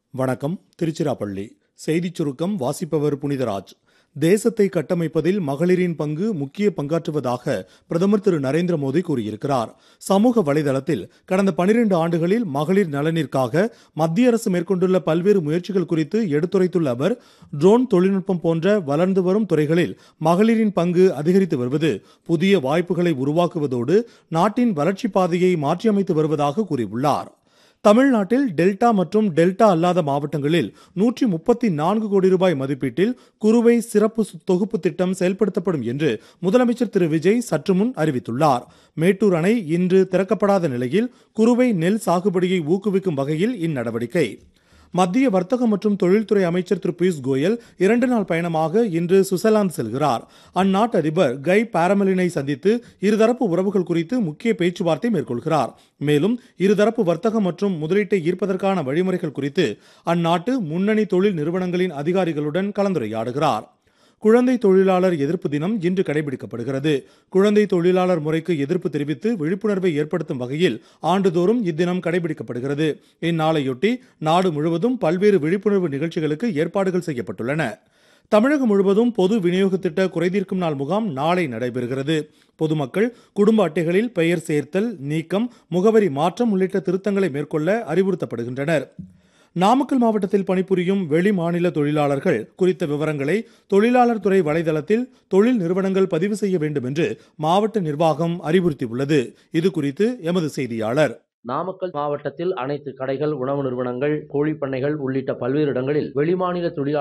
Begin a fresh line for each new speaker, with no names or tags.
வணக்கம் திருச்சிராப்பள்ளி செய்திச் சுருக்கம் வாசிப்பவர் புனிதராஜ் தேசத்தை கட்டமைப்பதில் மகளிரின் பங்கு முக்கிய பங்காற்றுவதாக பிரதமர் திரு நரேந்திர மோடி கூறியிருக்கிறார் சமூக வலைதளத்தில் கடந்த பனிரெண்டு ஆண்டுகளில் மகளிர் நலனிற்காக மத்திய அரசு மேற்கொண்டுள்ள பல்வேறு முயற்சிகள் குறித்து எடுத்துரைத்துள்ள அவர் ட்ரோன் தொழில்நுட்பம் போன்ற வளர்ந்து வரும் துறைகளில் மகளிரின் பங்கு அதிகரித்து வருவது புதிய வாய்ப்புகளை உருவாக்குவதோடு நாட்டின் வளர்ச்சிப் பாதையை மாற்றியமைத்து வருவதாக கூறியுள்ளார் தமிழ்நாட்டில் டெல்டா மற்றும் டெல்டா அல்லாத மாவட்டங்களில் நூற்றி முப்பத்தி நான்கு கோடி ரூபாய் மதிப்பீட்டில் குறுவை சிறப்பு சு- தொகுப்பு திட்டம் செயல்படுத்தப்படும் என்று முதலமைச்சர் திரு விஜய் சற்று முன் அறிவித்துள்ளார் மேட்டூர் அணை இன்று திறக்கப்படாத நிலையில் குறுவை நெல் சாகுபடியை ஊக்குவிக்கும் வகையில் இந்நடவடிக்கை மத்திய வர்த்தக மற்றும் தொழில்துறை அமைச்சர் திரு பியூஷ் கோயல் இரண்டு நாள் பயணமாக இன்று சுவிட்சர்லாந்து செல்கிறார் அந்நாட்டு அதிபர் கை பாரமலினை சந்தித்து இருதரப்பு உறவுகள் குறித்து முக்கிய பேச்சுவார்த்தை மேற்கொள்கிறார் மேலும் இருதரப்பு வர்த்தகம் மற்றும் முதலீட்டை ஈர்ப்பதற்கான வழிமுறைகள் குறித்து அந்நாட்டு முன்னணி தொழில் நிறுவனங்களின் அதிகாரிகளுடன் கலந்துரையாடுகிறார் குழந்தை தொழிலாளர் எதிர்ப்பு தினம் இன்று கடைபிடிக்கப்படுகிறது குழந்தை தொழிலாளர் முறைக்கு எதிர்ப்பு தெரிவித்து விழிப்புணர்வை ஏற்படுத்தும் வகையில் ஆண்டுதோறும் இத்தினம் கடைபிடிக்கப்படுகிறது இந்நாளையொட்டி நாடு முழுவதும் பல்வேறு விழிப்புணர்வு நிகழ்ச்சிகளுக்கு ஏற்பாடுகள் செய்யப்பட்டுள்ளன தமிழகம் முழுவதும் பொது விநியோக திட்ட குறைதீர்க்கும் நாள் முகாம் நாளை நடைபெறுகிறது பொதுமக்கள் குடும்ப அட்டைகளில் பெயர் சேர்த்தல் நீக்கம் முகவரி மாற்றம் உள்ளிட்ட திருத்தங்களை மேற்கொள்ள அறிவுறுத்தப்படுகின்றனர் நாமக்கல் மாவட்டத்தில் பணிபுரியும் வெளி மாநில தொழிலாளர்கள் குறித்த விவரங்களை தொழிலாளர் துறை வலைதளத்தில் தொழில் நிறுவனங்கள் பதிவு செய்ய வேண்டும் என்று மாவட்ட நிர்வாகம் அறிவுறுத்தியுள்ளது இது குறித்து எமது செய்தியாளர்
நாமக்கல் மாவட்டத்தில் அனைத்து கடைகள் உணவு நிறுவனங்கள் கோழிப்பண்ணைகள் உள்ளிட்ட பல்வேறு இடங்களில் வெளிமாநில தொழிலாளர்கள்